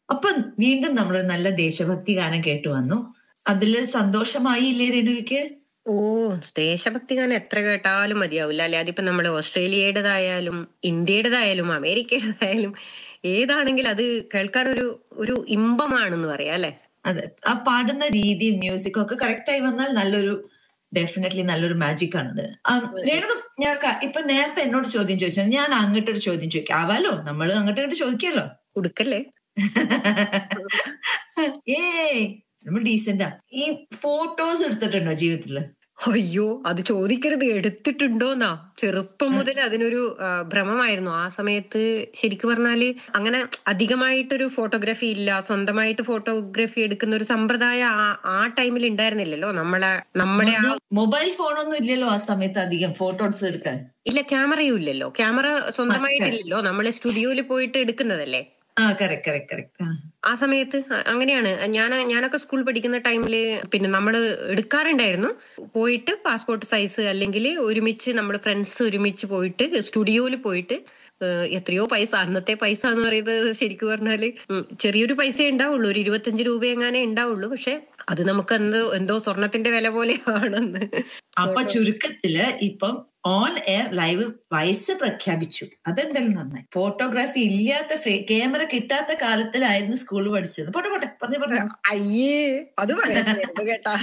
അപ്പൊ വീണ്ടും നമ്മൾ നല്ല ദേശഭക്തി ഗാനം കേട്ടു വന്നു അതില് സന്തോഷമായില്ലേ രേണുവിക്ക് ഓ ദേശഭക്തി ഗാനം എത്ര കേട്ടാലും മതിയാവില്ല അല്ലെ അതിപ്പോ നമ്മൾ ഓസ്ട്രേലിയയുടേതായാലും ഇന്ത്യയുടേതായാലും അമേരിക്കയുടേതായാലും ഏതാണെങ്കിൽ അത് കേൾക്കാൻ ഒരു ഒരു ഇമ്പമാണെന്ന് പറയാം അല്ലെ അതെ ആ പാടുന്ന രീതി മ്യൂസിക്കും ഒക്കെ കറക്റ്റ് ആയി വന്നാൽ നല്ലൊരു ഡെഫിനറ്റ്ലി നല്ലൊരു മാജിക് ആണ് അതിന് ആ, രേണു ഞാൻ ക- ഇപ്പൊ നേരത്തെ എന്നോട് ചോദ്യം ചോദിച്ചു ഞാൻ അങ്ങോട്ടൊരു ചോദ്യം ചോദിക്കാം ആവാലോ നമ്മൾ അങ്ങോട്ട് ഇങ്ങോട്ട് ചോദിക്കാലോ കൊടുക്കല്ലേ ഏ നമ്മൾ ഡീസന്റാ ഈ ഫോട്ടോസ് എടുത്തിട്ടുണ്ടോ ജീവിതത്തില് അയ്യോ അത് ചോദിക്കരുത് എടുത്തിട്ടുണ്ടോന്നാ ചെറുപ്പം മുതൽ അതിനൊരു ആ, ഭ്രമമായിരുന്നു ആ സമയത്ത് ശരിക്കും പറഞ്ഞാല് അങ്ങനെ അധികമായിട്ടൊരു ഫോട്ടോഗ്രാഫി ഇല്ല സ്വന്തമായിട്ട് ഫോട്ടോഗ്രാഫി എടുക്കുന്ന ഒരു സമ്പ്രദായം ആ- ആ ടൈമിൽ ഉണ്ടായിരുന്നില്ലല്ലോ നമ്മളെ നമ്മുടെ ആ മൊബൈൽ ഫോണൊന്നും ഇല്ലല്ലോ ആ സമയത്ത് അധികം ഫോട്ടോസ് എടുക്കാൻ ഇല്ല ക്യാമറയും ഇല്ലല്ലോ ക്യാമറ സ്വന്തമായിട്ടില്ലല്ലോ നമ്മൾ സ്റ്റുഡിയോയിൽ പോയിട്ട് എടുക്കുന്നതല്ലേ ആ കറക്റ്റ് കറക്റ്റ് കറക്റ്റ് ആ സമയത്ത് അ- അങ്ങനെയാണ് ഞാൻ ഞാനൊക്കെ സ്കൂൾ പഠിക്കുന്ന ടൈമിൽ പിന്നെ നമ്മൾ എടുക്കാറുണ്ടായിരുന്നു പോയിട്ട് പാസ്പോർട്ട് സൈസ് അല്ലെങ്കിൽ ഒരുമിച്ച് നമ്മൾ ഫ്രണ്ട്സ് ഒരുമിച്ച് പോയിട്ട് സ്റ്റുഡിയോയിൽ പോയിട്ട് ഏഹ് എത്രയോ പൈസ അന്നത്തെ പൈസ എന്ന് പറയുന്നത് ശരിക്കും പറഞ്ഞാല് ഉം, ചെറിയൊരു പൈസ ഉണ്ടാവുള്ളൂ ഒരു ഇരുപത്തഞ്ച് രൂപ എങ്ങാനേ ഉണ്ടാവുള്ളൂ പക്ഷെ അത് നമുക്ക് എന്തോ എന്തോ സ്വർണത്തിന്റെ വില പോലെയാണെന്ന് അപ്പൊ ചുരുക്കത്തില് ഇപ്പം ഓൺ എയർ ലൈവ് വയസ്സ് പ്രഖ്യാപിച്ചു അതെന്തായാലും നന്നായി ഫോട്ടോഗ്രാഫി ഇല്ലാത്ത ക്യാമറ കിട്ടാത്ത കാലത്തിലായിരുന്നു സ്കൂൾ പഠിച്ചത് പോട്ടെ പോട്ടെ പറഞ്ഞു പറഞ്ഞു അയ്യേ അത് പറയാൻ കേട്ടാ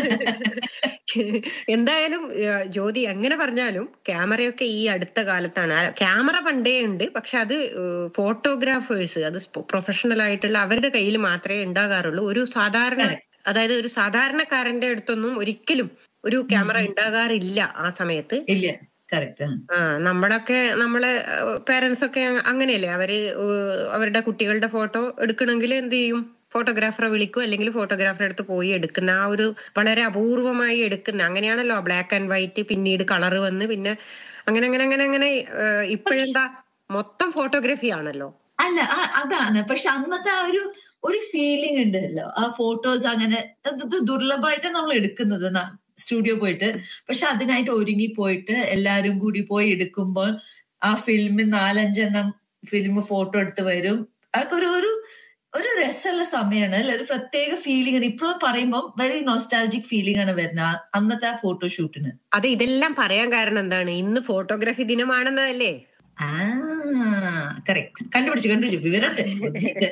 എന്തായാലും ഏഹ്, ജ്യോതി എങ്ങനെ പറഞ്ഞാലും ക്യാമറയൊക്കെ ഈ അടുത്ത കാലത്താണ് ആ, ക്യാമറ പണ്ടേ ഉണ്ട് പക്ഷെ അത് ഫോട്ടോഗ്രാഫേഴ്സ് അത് പ്രൊഫഷണൽ ആയിട്ടുള്ള അവരുടെ കയ്യിൽ മാത്രമേ ഉണ്ടാകാറുള്ളൂ ഒരു സാധാരണ അതായത് ഒരു സാധാരണക്കാരന്റെ അടുത്തൊന്നും ഒരിക്കലും ഒരു ക്യാമറ ഉണ്ടാകാറില്ല ആ സമയത്ത് ഇല്ല കറക്റ്റ് ആ നമ്മളൊക്കെ നമ്മളെ പേരൻസ് ഒക്കെ അങ്ങനെയല്ലേ അവര് ഏഹ് അവരുടെ കുട്ടികളുടെ ഫോട്ടോ എടുക്കണമെങ്കിൽ എന്ത് ചെയ്യും ഫോട്ടോഗ്രാഫറെ വിളിക്കും അല്ലെങ്കിൽ ഫോട്ടോഗ്രാഫറെ അടുത്ത് പോയി എടുക്കുന്ന ആ ഒരു വളരെ അപൂർവമായി എടുക്കുന്ന അങ്ങനെയാണല്ലോ ബ്ലാക്ക് ആൻഡ് വൈറ്റ് പിന്നീട് കളർ വന്ന് പിന്നെ അങ്ങനെ അങ്ങനെ അങ്ങനെ അങ്ങനെ ഏഹ് ഇപ്പോഴെന്താ മൊത്തം ഫോട്ടോഗ്രാഫി ആണല്ലോ അല്ല ആ- അതാണ് പക്ഷെ അന്നത്തെ ആ ഒരു ഒരു ഫീലിംഗ് ഉണ്ടല്ലോ ആ ഫോട്ടോസ് അങ്ങനെ അത് ഇത് ദുർലഭമായിട്ട് നമ്മൾ എടുക്കുന്നത് സ്റ്റുഡിയോ പോയിട്ട് പക്ഷെ അതിനായിട്ട് ഒരുങ്ങി പോയിട്ട് എല്ലാരും കൂടി പോയി എടുക്കുമ്പോൾ ആ ഫിലിമിൽ നാലഞ്ചെണ്ണം ഫിലിം ഫോട്ടോ എടുത്ത് വരും അതൊക്കെ ഒരു ഒരു ഒരു രസമുള്ള സമയമാണ് അല്ലെ ഒരു പ്രത്യേക ഫീലിംഗ് ആണ് ഇപ്പോഴും പറയുമ്പോൾ വെരി നോസ്റ്റാൾജിക് ഫീലിംഗ് ആണ് വരുന്നത് ആ- അന്നത്തെ ആ ഫോട്ടോഷൂട്ടിന് അത് ഇതെല്ലാം പറയാൻ കാരണം എന്താണ് ഇന്ന് ഫോട്ടോഗ്രാഫി ദിനമാണെന്നതല്ലേ ആ കറക്റ്റ് കണ്ടുപിടിച്ചു കണ്ടുപിടിച്ചു വിവരമുണ്ട് ബുദ്ധിയുണ്ട്.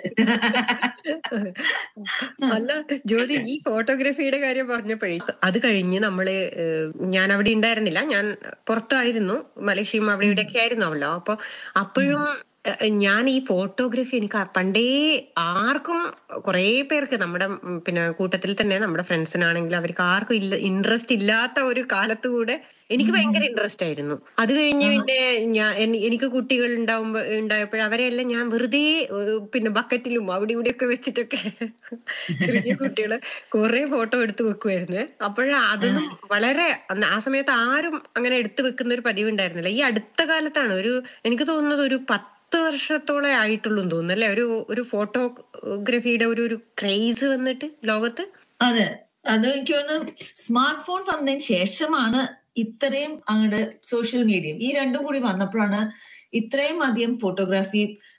അല്ല ജ്യോതി ഈ ഫോട്ടോഗ്രാഫിയുടെ കാര്യം പറഞ്ഞപ്പോഴേ അത് കഴിഞ്ഞ് നമ്മള് ഏഹ്, ഞാൻ അവിടെ ഉണ്ടായിരുന്നില്ല ഞാൻ പുറത്തായിരുന്നു മലേഷ്യയും അവിടെ ഇവിടെയൊക്കെ ആയിരുന്നല്ലോ അപ്പൊ അപ്പോഴും ഏഹ്, ഞാൻ ഈ ഫോട്ടോഗ്രാഫി എനിക്ക് പണ്ടേ ആർക്കും കുറേ പേർക്ക് നമ്മുടെ ഉം, പിന്നെ കൂട്ടത്തിൽ തന്നെ നമ്മുടെ ഫ്രണ്ട്സിനാണെങ്കിലും അവർക്ക് ആർക്കും ഇല്ല ഇൻട്രസ്റ്റ് ഇല്ലാത്ത ഒരു കാലത്ത് കൂടെ എനിക്ക് ഭയങ്കര ഇൻട്രസ്റ്റ് ആയിരുന്നു അത് കഴിഞ്ഞ് പിന്നെ ഞാൻ എനി- എനിക്ക് കുട്ടികൾ ഉണ്ടാവുമ്പോ ഉണ്ടായപ്പോൾ അവരെല്ലാം ഞാൻ വെറുതെ ഏഹ്, പിന്നെ ബക്കറ്റിലും അവിടെ ഇവിടെയൊക്കെ വെച്ചിട്ടൊക്കെ ചെറിയ കുട്ടികളെ കുറെ ഫോട്ടോ എടുത്തു വെക്കുമായിരുന്നു അപ്പോഴ അതൊന്നും വളരെ അന്ന് ആ സമയത്ത് ആരും അങ്ങനെ എടുത്തു വെക്കുന്ന ഒരു പതിവ് ഉണ്ടായിരുന്നില്ല ഈ അടുത്ത കാലത്താണ് ഒരു എനിക്ക് തോന്നുന്നത് ഒരു പത്ത് വർഷത്തോളം ആയിട്ടുള്ളൂ എന്ന് തോന്നുന്നു അല്ലെ ഒരു ഒരു ഫോട്ടോഗ്രാഫിയുടെ ഒരു ഒരു ക്രേസ് വന്നിട്ട് ലോകത്ത് അതെ അത് എനിക്ക് തോന്നുന്നു സ്മാർട്ട് ഫോൺ വന്നതിന് ശേഷമാണ് ഇത്രയും അങ്ങോട്ട് സോഷ്യൽ മീഡിയയും ഈ രണ്ടും കൂടി വന്നപ്പോഴാണ് ഇത്രയും അധികം ഫോട്ടോഗ്രാഫി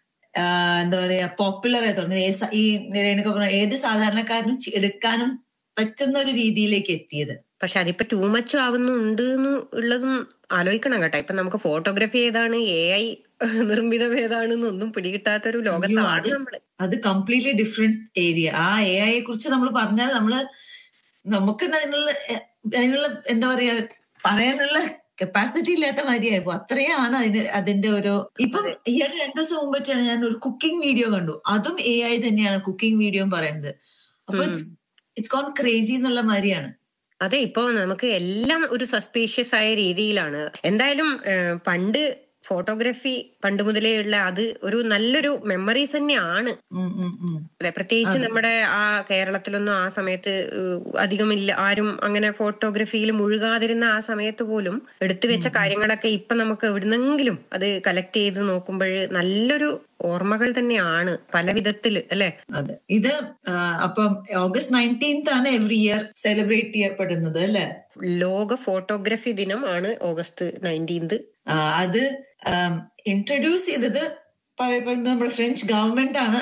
എന്താ പറയാ പോപ്പുലർ ആയി തുടങ്ങി ഏ സ- ഈ രേണുക പറഞ്ഞ ഏത് സാധാരണക്കാരനും ചെ- എടുക്കാനും പറ്റുന്ന ഒരു രീതിയിലേക്ക് എത്തിയത് പക്ഷെ അതിപ്പോ ടൂ മച്ച് ആവുന്നുണ്ട് എന്ന് ഉള്ളതും ആലോചിക്കണം കേട്ടോ ഇപ്പൊ നമുക്ക് ഫോട്ടോഗ്രാഫി ഏതാണ് എ ഐ നിർമ്മിതം ഏതാണെന്നൊന്നും പിടികിട്ടാത്ത ഒരു അയ്യോ, ലോകത്താണ് അത് നമ്മള് അത് കംപ്ലീറ്റ്ലി ഡിഫറെന്റ് ഏരിയ ആ എ ഐയെ കുറിച്ച് നമ്മൾ പറഞ്ഞാൽ നമ്മള് നമുക്ക് അതിനുള്ള എ, അതിനുള്ള എന്താ പറയാ പറയാനുള്ള കപ്പാസിറ്റി ഇല്ലാത്ത മാതിരിയായിപ്പോ അത്രയാണ് അതിന് അതിന്റെ ഒരു ഇപ്പം ഈയിടെ രണ്ടു ദിവസം മുമ്പിട്ടാണ് ഞാൻ ഒരു കുക്കിംഗ് വീഡിയോ കണ്ടു അതും എ ഐ തന്നെയാണ് കുക്കിംഗ് വീഡിയോ പറയുന്നത് അപ്പൊ ഇറ്റ്സ് ഇറ്റ്സ് കോൺ ക്രേസി എന്നുള്ള മാതിരിയാണ് അതെ ഇപ്പൊ നമുക്ക് എല്ലാം ഒരു സസ്പീഷ്യസ് ആയ രീതിയിലാണ് എന്തായാലും ഏഹ്, പണ്ട് ഫോട്ടോഗ്രാഫി പണ്ട് മുതലേ ഉള്ള അത് ഒരു നല്ലൊരു മെമ്മറീസ് തന്നെയാണ് ഉം ഉം ഉം അല്ലെ പ്രത്യേകിച്ച് നമ്മുടെ ആ കേരളത്തിലൊന്നും ആ സമയത്ത് ഏഹ്, അധികമില്ല ആരും അങ്ങനെ ഫോട്ടോഗ്രാഫിയിൽ മുഴുകാതിരുന്ന ആ സമയത്ത് പോലും എടുത്തു വെച്ച കാര്യങ്ങളൊക്കെ ഇപ്പൊ നമുക്ക് എവിടുന്നെങ്കിലും അത് കളക്ട് ചെയ്ത് നോക്കുമ്പോൾ നല്ലൊരു ഓർമ്മകൾ തന്നെയാണ് പല വിധത്തില് അല്ലെ അതെ ഇത് ആ, അപ്പം ഓഗസ്റ്റ് നയൻറ്റീൻത്ത് ആണ് എവറി ഇയർ സെലിബ്രേറ്റ് ചെയ്യപ്പെടുന്നത് അല്ലെ ലോക ഫോട്ടോഗ്രാഫി ദിനം ആണ് ഓഗസ്റ്റ് നയൻറ്റീൻത് ആ, അത് ഇൻട്രൊഡ്യൂസ് ചെയ്തത് പറയപ്പെടുന്നത് നമ്മുടെ ഫ്രഞ്ച് ഗവൺമെന്റ് ആണ്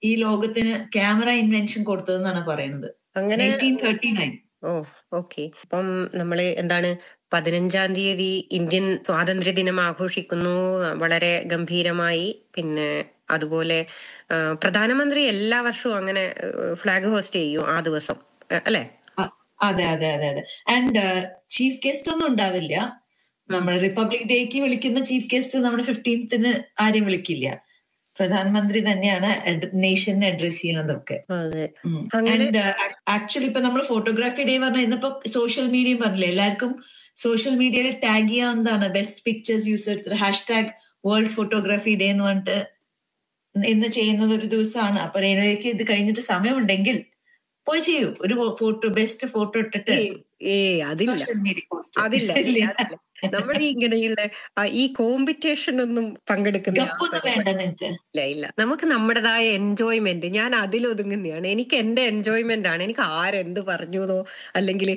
ഈ ലോകത്തിന് ക്യാമറ ഇൻവെൻഷൻ കൊടുത്തതെന്നാണ് പറയുന്നത് അങ്ങനെ nineteen thirty nine oh okay അപ്പം നമ്മള് എന്താണ് പതിനഞ്ചാം തീയതി ഇന്ത്യൻ സ്വാതന്ത്ര്യ ദിനം ആഘോഷിക്കുന്നു വളരെ ഗംഭീരമായി പിന്നെ അതുപോലെ ആ, പ്രധാനമന്ത്രി എല്ലാ വർഷവും അങ്ങനെ ഫ്ലാഗ് ഹോസ്റ്റ് ചെയ്യും ആ ദിവസം അ- അല്ലെ അതെ അതെ അതെ അതെ ആൻഡ് ചീഫ് ഗസ്റ്റ് ഒന്നും ഉണ്ടാവില്ല നമ്മുടെ റിപ്പബ്ലിക് ഡേക്ക് വിളിക്കുന്ന ചീഫ് ഗസ്റ്റ് നമ്മുടെ ഫിഫ്റ്റീൻത്തിന് ആരെയും വിളിക്കില്ല പ്രധാനമന്ത്രി തന്നെയാണ് നേഷനെ അഡ്രസ് ചെയ്യുന്നതൊക്കെ അതെ അങ്ങനെ ആൻഡ് ആക്ച്വലി ഇപ്പൊ നമ്മൾ ഫോട്ടോഗ്രാഫി ഡേ പറഞ്ഞ ഇന്നിപ്പോ സോഷ്യൽ മീഡിയ പറഞ്ഞില്ലേ എല്ലാവർക്കും സോഷ്യൽ മീഡിയയിൽ ടാഗ് ചെയ്യാവുന്നതാണ് ബെസ്റ്റ് പിക്ചേഴ്സ് യൂസ് എടുത്തിട്ട് hash tag world photography day എന്ന് പറഞ്ഞിട്ട് ഇന്ന് ചെയ്യുന്നത് ഒരു ദിവസമാണ് അപ്പൊ രേണുവയ്ക്ക് ഇത് കഴിഞ്ഞിട്ട് സമയമുണ്ടെങ്കിൽ പോയി ചെയ്യൂ ഒരു ഫോട്ടോ ബെസ്റ്റ് ഫോട്ടോ ഇട്ടിട്ട് ഏ അതില്ല സോഷ്യൽ മീഡിയ പോസ്റ്റ് അതില്ല അതില്ല, അതില്ല. നമ്മൾ ഈ ഇങ്ങനെയുള്ള ആ, ഈ കോമ്പറ്റീഷൻ ഒന്നും പങ്കെടുക്കുന്ന ആ ഗപ്പൊന്നും പരിപാടി വേണ്ട നിങ്ങക്ക് ഇല്ല ഇല്ല നമുക്ക് നമ്മുടേതായ എൻജോയ്മെന്റ് ഞാൻ അതിലൊതുങ്ങുന്നതാണ് എനിക്ക് എന്റെ എൻജോയ്മെന്റ് ആണ് എനിക്ക് ആരെന്ത് പറഞ്ഞുവെന്നോ അല്ലെങ്കിൽ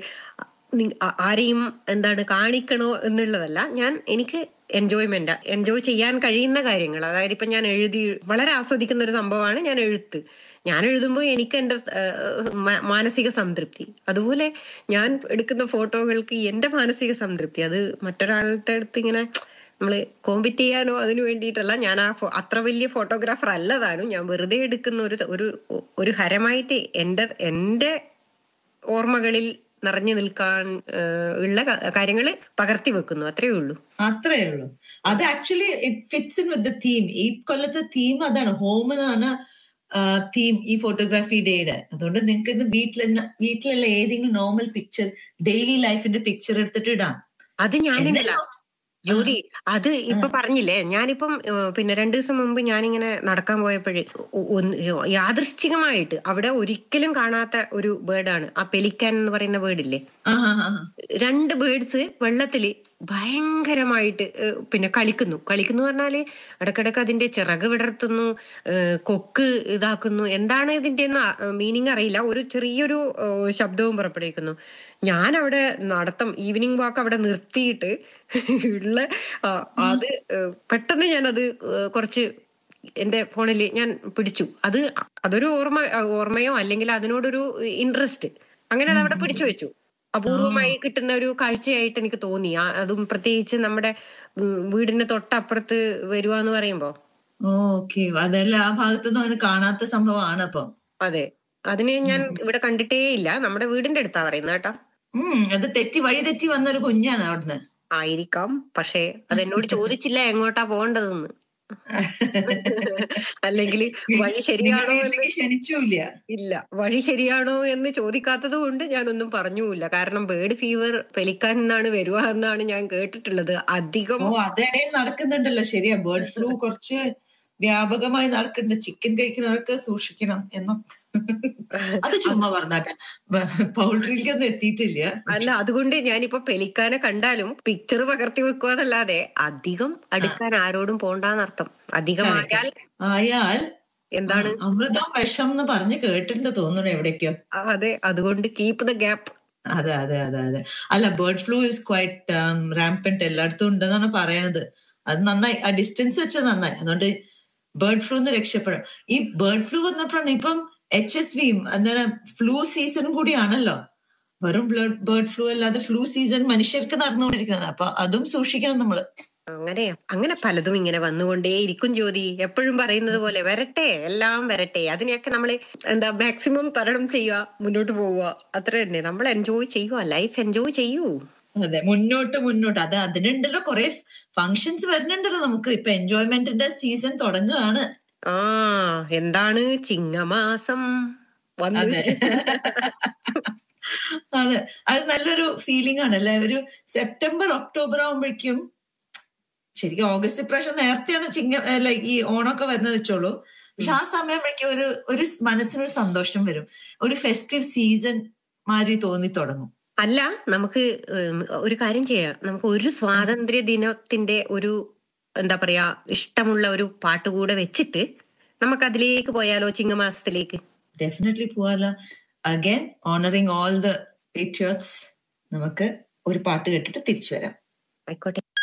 ആരെയും എന്താണ് കാണിക്കണോ എന്നുള്ളതല്ല ഞാൻ എനിക്ക് എൻജോയ്മെന്റ് എൻജോയ് ചെയ്യാൻ കഴിയുന്ന കാര്യങ്ങൾ അതായത് ഇപ്പൊ ഞാൻ എഴുതി വളരെ ആസ്വദിക്കുന്ന ഒരു സംഭവമാണ് ഞാൻ എഴുത്ത് ഞാൻ എഴുതുമ്പോൾ എനിക്ക് എന്റെ ഏഹ്, മ- മാനസിക സംതൃപ്തി അതുപോലെ ഞാൻ എടുക്കുന്ന ഫോട്ടോകൾക്ക് എന്റെ മാനസിക സംതൃപ്തി അത് മറ്റൊരാളുടെ അടുത്ത് ഇങ്ങനെ നമ്മള് കോമ്പറ്റ് ചെയ്യാനോ അതിനു വേണ്ടിയിട്ടല്ല ഞാൻ ആ ഫോ- അത്ര വലിയ ഫോട്ടോഗ്രാഫർ അല്ല താനും ഞാൻ വെറുതെ എടുക്കുന്ന ഒരു ഒരു ഒരു ഹരമായിട്ട് എന്റെ എന്റെ ഓർമ്മകളിൽ നിറഞ്ഞു നിൽക്കാൻ ഏഹ്, ഉള്ള കാര്യങ്ങൾ പകർത്തി വെക്കുന്നു അത്രയേ ഉള്ളൂ അത്രേ ഉള്ളൂ അത് actually fits in with the theme ഈ കൊല്ലത്തെ തീം അതാണ് ഹോം എന്നാണ് തീം ഈ ഫോട്ടോഗ്രാഫി ഡേയുടെ അതുകൊണ്ട് നിങ്ങൾക്ക് ഇന്ന് വീട്ടിൽ വീട്ടിലുള്ള ഏതെങ്കിലും നോർമൽ പിക്ചർ ഡെയിലി ലൈഫിന്റെ പിക്ചർ എടുത്തിട്ട് ഇടാം അത് ഞാനുണ്ടല്ല എന്നല്ലോ ജ്യോതി അത് ഇപ്പൊ പറഞ്ഞില്ലേ ഞാനിപ്പം ഏഹ്, പിന്നെ രണ്ടു ദിവസം മുമ്പ് ഞാനിങ്ങനെ നടക്കാൻ പോയപ്പോഴേ ഒന്ന് യാദൃശ്ചികമായിട്ട് അവിടെ ഒരിക്കലും കാണാത്ത ഒരു ബേർഡാണ് ആ പെലിക്കാൻ എന്ന് പറയുന്ന ബേർഡില്ലേ ആ ആ, ആ. രണ്ട് ബേർഡ്സ് വെള്ളത്തില് ഭയങ്കരമായിട്ട് ഏഹ്, പിന്നെ കളിക്കുന്നു കളിക്കുന്നു പറഞ്ഞാല് ഇടക്കിടക്ക് അതിന്റെ ചിറക് വിടർത്തുന്നു ഏഹ്, കൊക്ക് ഇതാക്കുന്നു എന്താണ് ഇതിന്റെ മീനിങ് അറിയില്ല ഒരു ചെറിയൊരു ഏഹ്, ശബ്ദവും പുറപ്പെടുവിക്കുന്നു ഞാൻ അവിടെ നടത്തം ഈവനിങ് വാക്ക് അവിടെ നിർത്തിയിട്ട് ഉള്ള ആ, അത് ഏഹ്, പെട്ടെന്ന് ഞാനത് ഏഹ്, കുറച്ച് എന്റെ ഫോണിൽ ഞാൻ പിടിച്ചു അത് അതൊരു ഓർമ്മ ഓർമ്മയോ അല്ലെങ്കിൽ അതിനോടൊരു ഇൻട്രസ്റ്റ് അങ്ങനെ അത് അവിടെ പിടിച്ചു വെച്ചു അപൂർവമായി കിട്ടുന്ന ഒരു കാഴ്ചയായിട്ട് എനിക്ക് തോന്നി ആ, അതും പ്രത്യേകിച്ച് നമ്മുടെ ഉം, വീടിന്റെ തൊട്ടപ്പുറത്ത് വരുവാന്ന് പറയുമ്പോ ഓക്കെ അതെല്ലാം ആ ഭാഗത്തൊന്നും അങ്ങനെ കാണാത്ത സംഭവമാണ് അപ്പം അതെ അതിനെ ഞാൻ ഇവിടെ കണ്ടിട്ടേ ഇല്ല നമ്മുടെ വീടിന്റെ അടുത്താ പറയുന്നത് കേട്ടോ ഉം അത് തെറ്റി വഴി തെറ്റി വന്ന ഒരു കുഞ്ഞാണ് അവിടുന്ന് ആയിരിക്കാം പക്ഷേ അതെന്നോട് ചോദിച്ചില്ല എങ്ങോട്ടാ പോകേണ്ടതെന്ന് അല്ലെങ്കിൽ വഴി ശരിയാണോ നിങ്ങളുടെ എന്ന് വീട്ടിലേക്ക് ക്ഷണിച്ചുമില്ല ഇല്ല വഴി ശരിയാണോ എന്ന് ചോദിക്കാത്തത് കൊണ്ട് ഞാനൊന്നും പറഞ്ഞുമില്ല കാരണം ബേർഡ് ഫീവർ പെലിക്കാൻ എന്നാണ് വരുക എന്നാണ് ഞാൻ കേട്ടിട്ടുള്ളത് അധികം ഓ അതിടയിൽ നടക്കുന്നുണ്ടല്ലോ ശരിയാ ബേർഡ് ഫ്ലൂ കുറച്ച് വ്യാപകമായി നടക്കുന്നുണ്ട് ചിക്കൻ കഴിക്കുന്നവർക്ക് സൂക്ഷിക്കണം എന്നോ അത് ചുമ്മാ പറഞ്ഞാട്ടെ പൗൾട്രിയിലേക്കൊന്നും എത്തിയിട്ടില്ല അല്ല അതുകൊണ്ട് ഞാനിപ്പോ പെലിക്കാനെ കണ്ടാലും പിക്ചർ പകർത്തി വെക്കുവാന്നല്ലാതെ അധികം അടുക്കാൻ ആരോടും പോണ്ടാന്നർത്ഥം അധികമായാൽ ആയാൽ എന്താണ് അമൃതം വിഷം എന്ന് പറഞ്ഞ് കേട്ടിട്ടുണ്ട് തോന്നുന്നു എവിടേക്കോ ആ, അതെ അതുകൊണ്ട് കീപ് ദ ഗ്യാപ്പ് അതെ അതെ അതെ അതെ അല്ല bird flu is quite rampant എല്ലായിടത്തും ഉണ്ടെന്നാണ് പറയണത് അത് നന്നായി ആ ഡിസ്റ്റൻസ് വെച്ചത് നന്നായി അതുകൊണ്ട് ബേർഡ് ഫ്ലൂ എന്ന് രക്ഷപ്പെടാം ഈ ബേർഡ് ഫ്ലൂ വന്നപ്പോഴാണ് ഇപ്പം എച്ച് എസ് വിയും എന്താണ് ഫ്ലൂ സീസണും കൂടിയാണല്ലോ വെറും ബേർഡ് ഫ്ലൂ അല്ലാതെ ഫ്ലൂ സീസൺ മനുഷ്യർക്ക് നടന്നുകൊണ്ടിരിക്കുന്നത് അപ്പൊ അതും സൂക്ഷിക്കണം നമ്മള് അങ്ങനെ അങ്ങനെ പലതും ഇങ്ങനെ വന്നുകൊണ്ടേ ഇരിക്കും ജ്യോതി എപ്പോഴും പറയുന്നത് പോലെ വരട്ടെ എല്ലാം വരട്ടെ അതിനെയൊക്കെ നമ്മൾ എന്താ മാക്സിമം തരണം ചെയ്യുക മുന്നോട്ട് പോവുക അത്ര തന്നെ നമ്മൾ എൻജോയ് ചെയ്യുക ലൈഫ് എൻജോയ് ചെയ്യൂ അതെ മുന്നോട്ട് മുന്നോട്ട് അത് അതിനുണ്ടല്ലോ കുറെ ഫങ്ഷൻസ് വരുന്നുണ്ടല്ലോ നമുക്ക് ഇപ്പൊ എൻജോയ്മെന്റിന്റെ സീസൺ തുടങ്ങുകയാണ് ആ എന്താണ് ചിങ്ങമാസം വന്നു അതെ അതെ അത് നല്ലൊരു ഫീലിംഗ് ആണ് അല്ലെ ഒരു സെപ്റ്റംബർ ഒക്ടോബർ ആവുമ്പോഴേക്കും ശരിക്കും ഓഗസ്റ്റ് ഇപ്രാവശ്യം നേരത്തെയാണ് ചിങ്ങ ലൈക്ക് ഈ ഓണമൊക്കെ വരുന്നത് വെച്ചോളൂ പക്ഷെ ആ സമയമ്പോഴേക്കും ഒരു ഒരു മനസ്സിനൊരു സന്തോഷം വരും ഒരു ഫെസ്റ്റീവ് സീസൺ മാതിരി തോന്നി തുടങ്ങും അല്ല നമുക്ക് ഉം, ഒരു കാര്യം ചെയ്യാം നമുക്ക് ഒരു സ്വാതന്ത്ര്യ ദിനത്തിന്റെ ഒരു എന്താ പറയാ ഇഷ്ടമുള്ള ഒരു പാട്ട് കൂടെ വെച്ചിട്ട് നമുക്ക് അതിലേക്ക് പോയാലോ ചിങ്ങമാസത്തിലേക്ക് ഡെഫിനറ്റ്ലി പോവാലോ again honouring all the patriots നമുക്ക് ഒരു പാട്ട് കേട്ടിട്ട് തിരിച്ചു വരാം ആയിക്കോട്ടെ